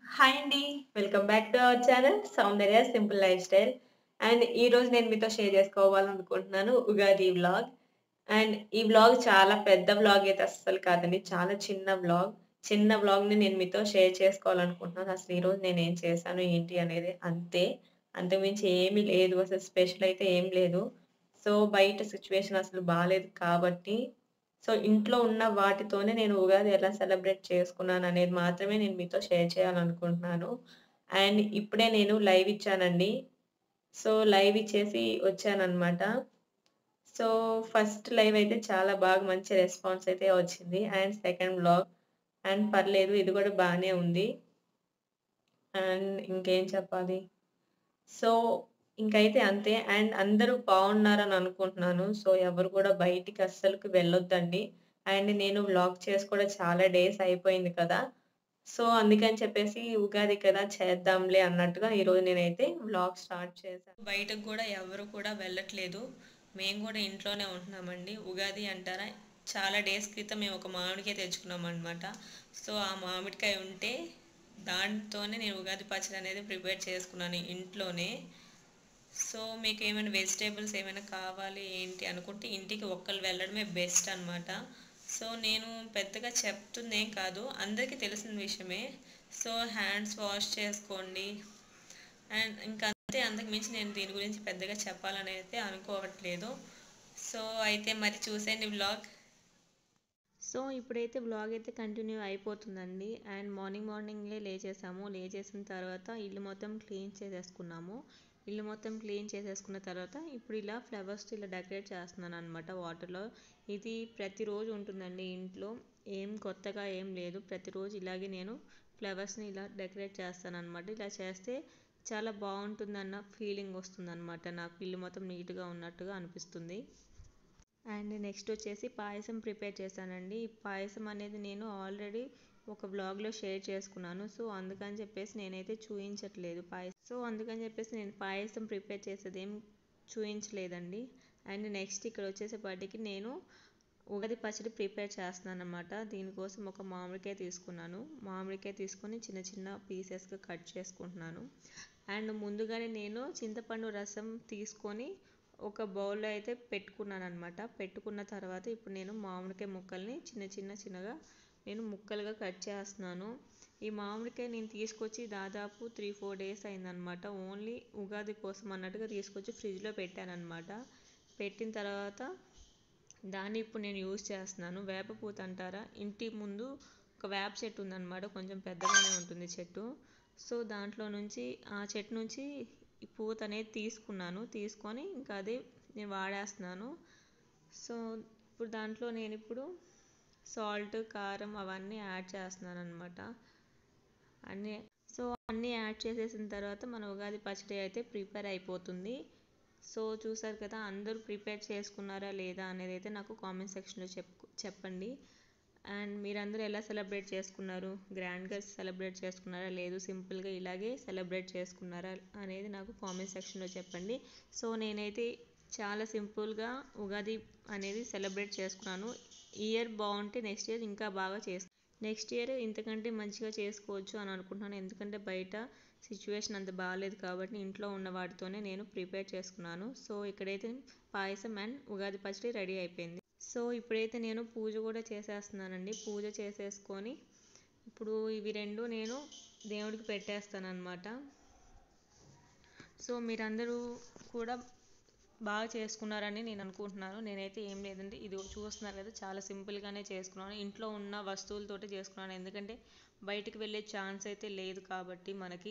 Hi అండి. Welcome back to our channel Soundarya simple lifestyle. And ఈరోజు నేను మీతో షేర్ చేసుకోవాలనుకుంటున్నాను ఉగాది వ్లాగ్. అండ్ ఈ వ్లాగ్ చాలా పెద్ద వ్లాగ్ అయితే అస్సలు కాదండి. చాలా చిన్న వ్లాగ్. చిన్న వ్లాగ్‌ని నేను మీతో షేర్ చేసుకోవాలనుకుంటున్నాను. అసలు ఈరోజు నేనేం చేశాను, ఏంటి అనేది అంతే. అంతకుమించి ఏమీ లేదు. అసలు స్పెషల్ అయితే ఏం లేదు. సో, బయట సిట్యుయేషన్ అసలు బాలేదు కాబట్టి, సో, ఇంట్లో ఉన్న వాటితోనే నేను ఉగాది ఎలా సెలబ్రేట్ చేసుకున్నాననేది మాత్రమే నేను మీతో షేర్ చేయాలనుకుంటున్నాను. అండ్ ఇప్పుడే నేను లైవ్ ఇచ్చానండి. సో, లైవ్ ఇచ్చేసి వచ్చాననమాట. సో, ఫస్ట్ లైవ్ అయితే చాలా బాగా మంచి రెస్పాన్స్ అయితే వచ్చింది. అండ్ సెకండ్ వ్లాగ్ అండ్ పర్లేదు ఇది కూడా బానే ఉంది. అండ్ ఇంకేం చెప్పాలి? సో, ఇంకైతే అంతే. అండ్ అందరూ బాగున్నారని అనుకుంటున్నాను. సో, ఎవరు కూడా బయటికి అస్సలకి వెళ్ళొద్దండి. అండ్ నేను వ్లాగ్ చేసి కూడా చాలా డేస్ అయిపోయింది కదా! సో, అందుకని చెప్పేసి ఉగాది కదా చేద్దాంలే అన్నట్టుగా ఈరోజు నేనైతే వ్లాగ్ స్టార్ట్ చేశాను. బయటకు కూడా ఎవరు కూడా వెళ్ళట్లేదు. మేము కూడా ఇంట్లోనే ఉంటున్నామండి. ఉగాది అంటారా చాలా డేస్ క్రితం మేము ఒక మామిడికాయ తెచ్చుకున్నామనమాట. సో, ఆ మామిడికాయ ఉంటే దాంతోనే నేను ఉగాది పచ్చడి అనేది ప్రిపేర్ చేసుకున్నాను ఇంట్లోనే. సో, మీకు ఏమైనా వెజిటబుల్స్ ఏమైనా కావాలి ఏంటి అనుకుంటే ఇంటికి ఒక్కళ్ళు వెళ్ళడమే బెస్ట్ అనమాట. సో, నేను పెద్దగా చెప్తుందేం కాదు. అందరికీ తెలిసిన విషయమే. సో, హ్యాండ్స్ వాష్ చేసుకోండి. అండ్ ఇంకా అంతే అంతకు మించి నేను దీని గురించి పెద్దగా చెప్పాలని అయితే అనుకోవట్లేదు. సో, అయితే మరి చూసేయండి వ్లాగ్. సో, ఇప్పుడైతే వ్లాగ్ అయితే కంటిన్యూ అయిపోతుందండి. అండ్ మార్నింగ్ మార్నింగే లేచేసాము. లేచేసిన తర్వాత ఇల్లు మొత్తం క్లీన్ చేసేసుకున్నాము. ఇల్లు మొత్తం క్లీన్ చేసేసుకున్న తర్వాత ఇప్పుడు ఇలా ఫ్లవర్స్‌తో ఇలా డెకరేట్ చేస్తున్నాననమాట వాటర్‌లో. ఇది ప్రతిరోజు ఉంటుందండి ఇంట్లో. ఏం కొత్తగా ఏం లేదు. ప్రతిరోజు ఇలాగే నేను ఫ్లవర్స్‌ని ఇలా డెకరేట్ చేస్తాననమాట. ఇలా చేస్తే చాలా బావుంటుందన్న ఫీలింగ్ వస్తుందనమాట. నాకు ఇల్లు మొత్తం నీట్‌గా ఉన్నట్టుగా అనిపిస్తుంది. అండ్ నెక్స్ట్ వచ్చేసి పాయసం ప్రిపేర్ చేశానండి. ఈ పాయసం అనేది నేను ఆల్రెడీ ఒక వ్లాగ్‌లో షేర్ చేసుకున్నాను. సో, అందుకని చెప్పేసి నేనైతే చూయించట్లేదు పాయసం. సో, అందుకని చెప్పేసి నేను పాయసం ప్రిపేర్ చేసేదేం చూయించలేదండి. అండ్ నెక్స్ట్ ఇక్కడ వచ్చేసేపాటికి నేను ఉగాది పచ్చడి ప్రిపేర్ చేస్తున్నాననమాట. దీనికోసం ఒక మామిడికాయ తీసుకున్నాను. మామిడికాయ తీసుకొని చిన్న చిన్న పీసెస్‌గా కట్ చేసుకుంటున్నాను. అండ్ ముందుగానే నేను చింతపండు రసం తీసుకొని ఒక బౌల్‌లో అయితే పెట్టుకున్నాననమాట. పెట్టుకున్న తర్వాత ఇప్పుడు నేను మామిడికాయ ముక్కల్ని చిన్న చిన్న చిన్నగా నేను ముక్కలుగా కట్ చేస్తున్నాను. ఈ మామిడికాయ నేను తీసుకొచ్చి దాదాపు 3, 4 డేస్ అయిందనమాట. ఓన్లీ ఉగాది కోసం అన్నట్టుగా తీసుకొచ్చి ఫ్రిడ్జ్‌లో పెట్టాననమాట. పెట్టిన తర్వాత దాన్ని ఇప్పుడు నేను యూజ్ చేస్తున్నాను. వేప పూత అంటారా? ఇంటి ముందు ఒక వేప చెట్టు ఉందనమాట. కొంచెం పెద్దగానే ఉంటుంది చెట్టు. సో, దాంట్లో నుంచి ఆ చెట్టు నుంచి ఈ పూత అనేది తీసుకున్నాను. తీసుకొని ఇంకా అదే నేను వాడేస్తున్నాను. సో, ఇప్పుడు దాంట్లో నేనిప్పుడు సాల్ట్, కారం అవన్నీ యాడ్ చేస్తున్నాననమాట. అన్నీ సో, అన్నీ యాడ్ చేసేసిన తర్వాత మన ఉగాది పచ్చడి అయితే ప్రిపేర్ అయిపోతుంది. సో, చూసారు కదా! అందరూ ప్రిపేర్ చేసుకున్నారా లేదా అనేదైతే నాకు కామెంట్ సెక్షన్‌లో చెప్ చెప్పండి. అండ్ మీరందరూ ఎలా సెలబ్రేట్ చేసుకున్నారు? గ్రాండ్‌గా సెలబ్రేట్ చేసుకున్నారా? లేదు సింపుల్‌గా ఇలాగే సెలబ్రేట్ చేసుకున్నారా? అనేది నాకు కామెంట్ సెక్షన్‌లో చెప్పండి. సో, నేనైతే చాలా సింపుల్‌గా ఉగాది అనేది సెలబ్రేట్ చేసుకున్నాను. ఈ ఇయర్ బావుంటే నెక్స్ట్ ఇయర్ ఇంకా బాగా చేస్ నెక్స్ట్ ఇయర్ ఇంతకంటే మంచిగా చేసుకోవచ్చు అని అనుకుంటున్నాను. ఎందుకంటే బయట సిట్యుయేషన్ అంత బాలేదు కాబట్టి ఇంట్లో ఉన్న వాటితోనే నేను ప్రిపేర్ చేసుకున్నాను. సో, ఇక్కడైతే పాయసం అండ్ ఉగాది పచ్చడి రెడీ అయిపోయింది. సో, ఇప్పుడైతే నేను పూజ కూడా చేసేస్తున్నానండి. పూజ చేసేసుకొని ఇప్పుడు ఇవి 2 నేను దేవుడికి పెట్టేస్తాననమాట. సో, మీరందరూ కూడా బాగా చేసుకున్నారని నేను అనుకుంటున్నాను. నేనైతే ఏం లేదండి. ఇదిగో చూస్తున్నారు కదా! చాలా సింపుల్‌గానే చేసుకున్నాను. ఇంట్లో ఉన్న వస్తువులతోటే చేసుకున్నాను. ఎందుకంటే బయటికి వెళ్ళే ఛాన్స్ అయితే లేదు కాబట్టి మనకి.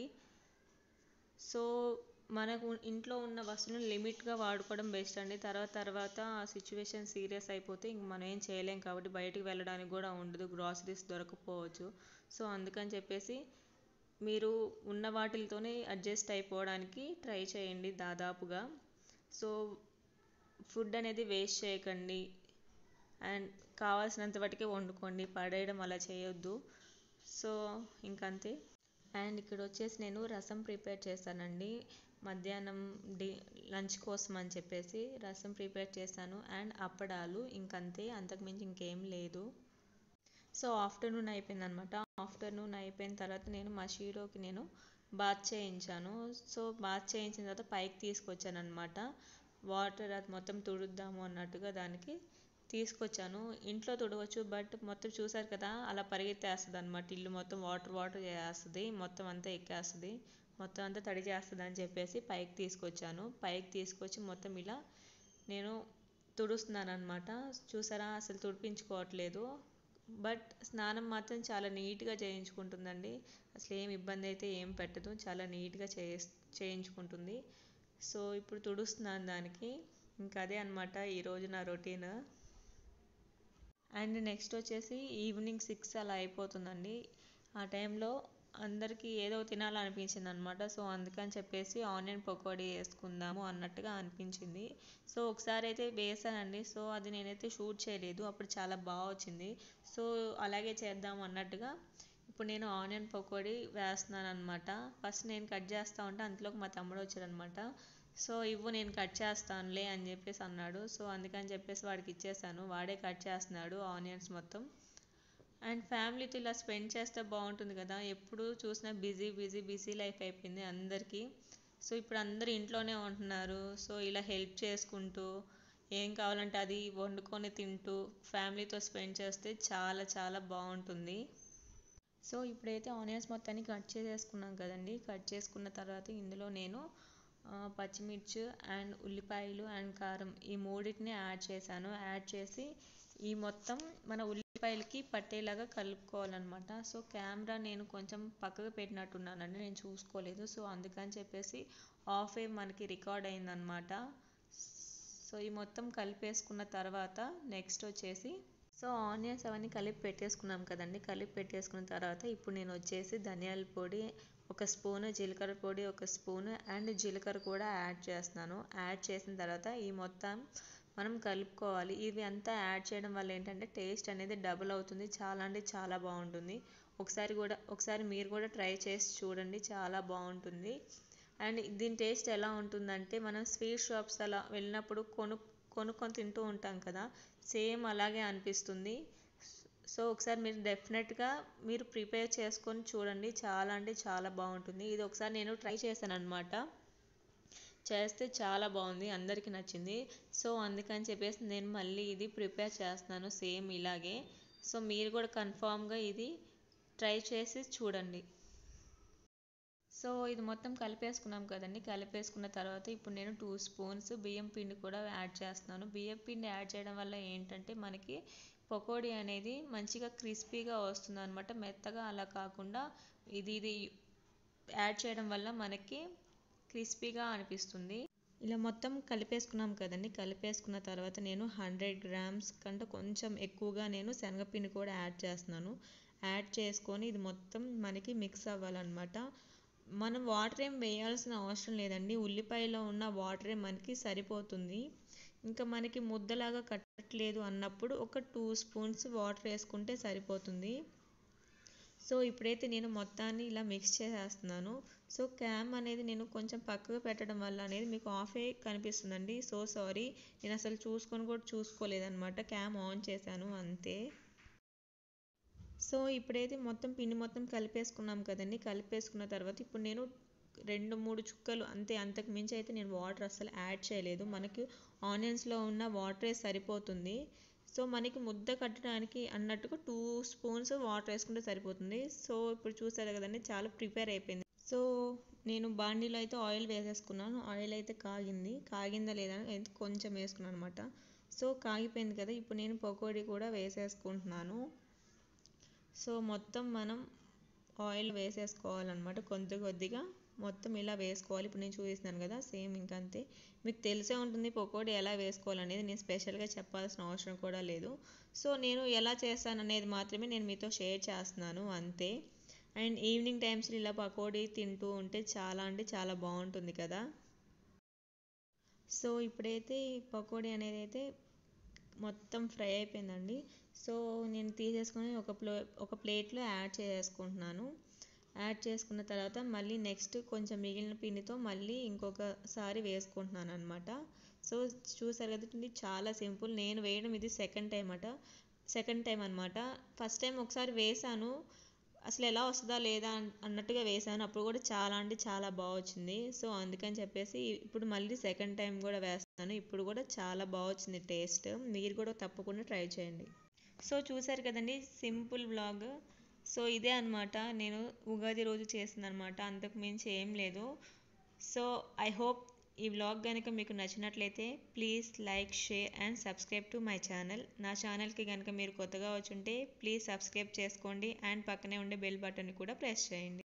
సో, మనకు ఇంట్లో ఉన్న వస్తువులను లిమిట్‌గా వాడుకోవడం బెస్ట్ అండి. తర్వాత తర్వాత ఆ సిట్యుయేషన్ సీరియస్ అయిపోతే ఇంక మనం ఏం చేయలేం కాబట్టి బయటికి వెళ్ళడానికి కూడా ఉండదు. గ్రాసరీస్ దొరకకపోవచ్చు. సో, అందుకని చెప్పేసి మీరు ఉన్న వాటిలతోనే అడ్జస్ట్ అయిపోవడానికి ట్రై చేయండి దాదాపుగా. సో, ఫుడ్ అనేది వేస్ట్ చేయకండి. అండ్ కావాల్సినంత మటుకే వండుకోండి. పడేయడం అలా చేయొద్దు. సో, ఇంకంతే. అండ్ ఇక్కడ వచ్చేసి నేను రసం ప్రిపేర్ చేశానండి. మధ్యాహ్నం డి లంచ్ కోసం అని చెప్పేసి రసం ప్రిపేర్ చేశాను. అండ్ అప్పడాలు ఇంకంతే. అంతకు మించి ఇంకేం లేదు. సో, ఆఫ్టర్‌నూన్ అయిపోయిందనమాట. ఆఫ్టర్నూన్ అయిపోయిన తర్వాత నేను మా షీరోకి నేను బాత్ చేయించాను సో బాత్ చేయించిన తర్వాత పైకి తీసుకొచ్చాను అనమాట వాటర్ అది మొత్తం తుడుద్దాము అన్నట్టుగా దానికి తీసుకొచ్చాను ఇంట్లో తుడవచ్చు బట్ మొత్తం చూసారు కదా అలా పరిగెత్తేస్తుంది అనమాట ఇల్లు మొత్తం వాటర్ వాటర్ చేస్తుంది మొత్తం అంతా ఎక్కేస్తుంది మొత్తం అంతా తడి చేస్తుంది అని చెప్పేసి పైకి తీసుకొచ్చాను పైకి తీసుకొచ్చి మొత్తం ఇలా నేను తుడుస్తున్నాను అనమాట చూసారా అసలు తుడిపించుకోవట్లేదు బట్ స్నానం మాత్రం చాలా నీట్గా చేయించుకుంటుందండి అసలు ఏం ఇబ్బంది అయితే ఏం పెట్టదు చాలా నీట్గా చేయి చేయించుకుంటుంది సో ఇప్పుడు తుడుస్తున్నాను దానికి ఇంకా అదే అనమాట ఈరోజు నా రొటీన్ అండ్ నెక్స్ట్ వచ్చేసి ఈవినింగ్ సిక్స్ అలా అయిపోతుందండి ఆ టైంలో అందరికీ ఏదో తినాలనిపించింది అనమాట సో అందుకని చెప్పేసి ఆనియన్ పకోడీ వేసుకుందాము అన్నట్టుగా అనిపించింది సో ఒకసారి అయితే వేసానండి సో అది నేనైతే షూట్ చేయలేదు అప్పుడు చాలా బాగా వచ్చింది సో అలాగే చేద్దాం అన్నట్టుగా ఇప్పుడు నేను ఆనియన్ పకోడీ వేస్తున్నాను అనమాట ఫస్ట్ నేను కట్ చేస్తూ ఉంటే అంతలోకి మా తమ్ముడు వచ్చాడనమాట సో ఇవ్వు నేను కట్ చేస్తానులే అని చెప్పేసి అన్నాడు సో అందుకని చెప్పేసి వాడికి ఇచ్చేసాను వాడే కట్ చేస్తున్నాడు ఆనియన్స్ మొత్తం అండ్ ఫ్యామిలీతో ఇలా స్పెండ్ చేస్తే బాగుంటుంది కదా ఎప్పుడు చూసినా బిజీ బిజీ బిజీ లైఫ్ అయిపోయింది అందరికీ సో ఇప్పుడు అందరు ఇంట్లోనే ఉంటున్నారు సో ఇలా హెల్ప్ చేసుకుంటూ ఏం కావాలంటే అది వండుకొని తింటూ ఫ్యామిలీతో స్పెండ్ చేస్తే చాలా చాలా బాగుంటుంది సో ఇప్పుడైతే ఆనియన్స్ మొత్తాన్ని కట్ చేసేసుకున్నాం కదండి కట్ చేసుకున్న తర్వాత ఇందులో నేను పచ్చిమిర్చి అండ్ ఉల్లిపాయలు అండ్ కారం ఈ మూడింటిని యాడ్ చేశాను యాడ్ చేసి ఈ మొత్తం మన ఉల్లిపాయలకి పట్టేలాగా కలుపుకోవాలన్నమాట సో కెమెరా నేను కొంచెం పక్కకు పెట్టినట్టున్నానండి నేను చూసుకోలేదు సో అందుకని చెప్పేసి ఆఫ్ ఏ మనకి రికార్డ్ అయిందనమాట సో ఈ మొత్తం కలిపేసుకున్న తర్వాత నెక్స్ట్ వచ్చేసి సో ఆనియన్స్ అవన్నీ కలిపి పెట్టేసుకున్నాం కదండి కలిపి పెట్టేసుకున్న తర్వాత ఇప్పుడు నేను వచ్చేసి ధనియాల పొడి ఒక స్పూను జీలకర్ర పొడి ఒక స్పూను అండ్ జీలకర్ర కూడా యాడ్ చేస్తున్నాను యాడ్ చేసిన తర్వాత ఈ మొత్తం మనం కలుపుకోవాలి ఇవి అంతా యాడ్ చేయడం వల్ల ఏంటంటే టేస్ట్ అనేది డబుల్ అవుతుంది చాలా అంటే చాలా బాగుంటుంది ఒకసారి కూడా ఒకసారి మీరు కూడా ట్రై చేసి చూడండి చాలా బాగుంటుంది అండ్ దీని టేస్ట్ ఎలా ఉంటుందంటే మనం స్వీట్ షాప్స్ అలా వెళ్ళినప్పుడు కొను కొనుక్కొని తింటూ ఉంటాం కదా సేమ్ అలాగే అనిపిస్తుంది సో ఒకసారి మీరు డెఫినెట్గా మీరు ప్రిపేర్ చేసుకొని చూడండి చాలా అంటే చాలా బాగుంటుంది ఇది ఒకసారి నేను ట్రై చేశాను అనమాట చేస్తే చాలా బాగుంది అందరికీ నచ్చింది సో అందుకని చెప్పేసి నేను మళ్ళీ ఇది ప్రిపేర్ చేస్తున్నాను సేమ్ ఇలాగే సో మీరు కూడా కన్ఫామ్గా ఇది ట్రై చేసి చూడండి సో ఇది మొత్తం కలిపేసుకున్నాం కదండి కలిపేసుకున్న తర్వాత ఇప్పుడు నేను టూ స్పూన్స్ బియ్యం పిండి కూడా యాడ్ చేస్తున్నాను బియ్యం పిండి యాడ్ చేయడం వల్ల ఏంటంటే మనకి పకోడీ అనేది మంచిగా క్రిస్పీగా వస్తుంది అనమాట మెత్తగా అలా కాకుండా ఇది ఇది యాడ్ చేయడం వల్ల మనకి క్రిస్పీగా అనిపిస్తుంది ఇలా మొత్తం కలిపేసుకున్నాం కదండి కలిపేసుకున్న తర్వాత నేను హండ్రెడ్ గ్రామ్స్ కంటే కొంచెం ఎక్కువగా నేను శనగపిండి కూడా యాడ్ చేస్తున్నాను యాడ్ చేసుకొని ఇది మొత్తం మనకి మిక్స్ అవ్వాలన్నమాట మనం వాటర్ ఏం వేయాల్సిన అవసరం లేదండి ఉల్లిపాయలో ఉన్న వాటరే మనకి సరిపోతుంది ఇంకా మనకి ముద్దలాగా కట్టట్లేదు అన్నప్పుడు ఒక టూ స్పూన్స్ వాటర్ వేసుకుంటే సరిపోతుంది సో ఇప్పుడైతే నేను మొత్తాన్ని ఇలా మిక్స్ చేసేస్తున్నాను సో క్యామ్ అనేది నేను కొంచెం పక్కకు పెట్టడం వల్ల అనేది మీకు ఆఫే కనిపిస్తుందండి సో సారీ నేను అసలు చూసుకొని కూడా చూసుకోలేదన్నమాట క్యామ్ ఆన్ చేశాను అంతే సో ఇప్పుడైతే మొత్తం పిండి మొత్తం కలిపేసుకున్నాం కదండి కలిపేసుకున్న తర్వాత ఇప్పుడు నేను రెండు మూడు చుక్కలు అంతే అంతకు మించి అయితే నేను వాటర్ అసలు యాడ్ చేయలేదు మనకి ఆనియన్స్లో ఉన్న వాటరే సరిపోతుంది సో మనకి ముద్ద కట్టడానికి అన్నట్టుగా టూ స్పూన్స్ వాటర్ వేసుకుంటే సరిపోతుంది సో ఇప్పుడు చూసారు కదండి చాలా ప్రిపేర్ అయిపోయింది సో నేను బాండీలో అయితే ఆయిల్ వేసేసుకున్నాను ఆయిల్ అయితే కాగింది కాగిందా లేదా అని కొంచెం వేసుకున్నాను అనమాట సో కాగిపోయింది కదా ఇప్పుడు నేను పకోడీ కూడా వేసేసుకుంటున్నాను సో మొత్తం మనం ఆయిల్ వేసేసుకోవాలన్నమాట కొద్ది కొద్దిగా మొత్తం ఇలా వేసుకోవాలి ఇప్పుడు నేను చూపిస్తున్నాను కదా సేమ్ ఇంకా అంతే మీకు తెలిసే ఉంటుంది పకోడీ ఎలా వేసుకోవాలనేది నేను స్పెషల్గా చెప్పాల్సిన అవసరం కూడా లేదు సో నేను ఎలా చేస్తాను అనేది మాత్రమే నేను మీతో షేర్ చేస్తున్నాను అంతే అండ్ ఈవినింగ్ టైమ్స్లో ఇలా పకోడీ తింటూ ఉంటే చాలా అంటే చాలా బాగుంటుంది కదా సో ఇప్పుడైతే పకోడీ అనేది అయితే మొత్తం ఫ్రై అయిపోయిందండి సో నేను తీసేసుకొని ఒక ప్లో ఒక ప్లేట్లో యాడ్ చేసుకుంటున్నాను యాడ్ చేసుకున్న తర్వాత మళ్ళీ నెక్స్ట్ కొంచెం మిగిలిన పిండితో మళ్ళీ ఇంకొకసారి వేసుకుంటున్నాను అనమాట సో చూసారు కదండి చాలా సింపుల్ నేను వేయడం ఇది సెకండ్ టైం అట సెకండ్ టైం అనమాట ఫస్ట్ టైం ఒకసారి వేసాను అసలు ఎలా వస్తుందా లేదా అన్- అన్నట్టుగా వేసాను అప్పుడు కూడా చాలా అంటే చాలా బాగా వచ్చింది సో అందుకని చెప్పేసి ఇప్పుడు మళ్ళీ సెకండ్ టైం కూడా వేస్తాను ఇప్పుడు కూడా చాలా బాగా వచ్చింది టేస్ట్ మీరు కూడా తప్పకుండా ట్రై చేయండి సో చూసారు కదండి సింపుల్ వ్లాగ్ సో ఇదే అన్నమాట నేను ఉగాది రోజు చేసింది అనమాట అంతకు మించి ఏం లేదు సో ఐ హోప్ ఈ వ్లాగ్ కనుక మీకు నచ్చినట్లయితే please like share and subscribe to my channel నా ఛానల్కి కనుక మీరు కొత్తగా వచ్చుంటే ప్లీజ్ సబ్స్క్రైబ్ చేసుకోండి అండ్ పక్కనే ఉండే బెల్ బటన్ కూడా ప్రెస్ చేయండి